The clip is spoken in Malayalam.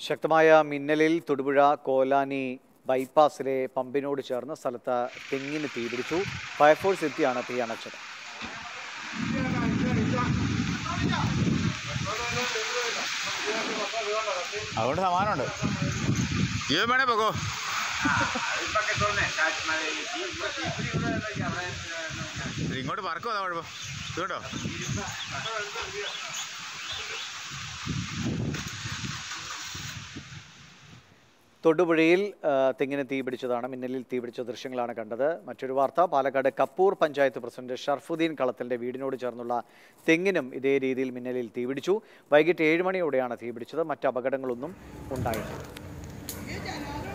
ശക്തമായ മിന്നലിൽ തൊടുപുഴ കോലാനി ബൈപ്പാസിലെ പമ്പിനോട് ചേർന്ന് സ്ഥലത്ത് തെങ്ങിന് തീപിടിച്ചു ഫയർഫോഴ്സ് എത്തിയാണ് തീ അണച്ചത് അതുകൊണ്ട് സമാനമുണ്ട് ജീവൻ വേണേ പോകോ ഇങ്ങോട്ട് പറക്കോ അതാ കുഴപ്പം ഇതുകൊണ്ടോ തൊടുപുഴയിൽ ആ, തെങ്ങിന് തീപിടിച്ചതാണ് മിന്നലിൽ തീപിടിച്ച ദൃശ്യങ്ങളാണ് കണ്ടത് മറ്റൊരു വാർത്ത പാലക്കാട് കപ്പൂർ പഞ്ചായത്ത് പ്രസിഡന്റ് ഷർഫുദ്ദീൻ കളത്തലിന്റെ വീടിനോട് ചേർന്നുള്ള തെങ്ങിനും ഇതേ രീതിയിൽ മിന്നലിൽ തീപിടിച്ചു വൈകിട്ട് ഏഴ് മണിയോടെയാണ് തീപിടിച്ചത് മറ്റ് അപകടങ്ങളൊന്നും ഉണ്ടായിട്ടില്ല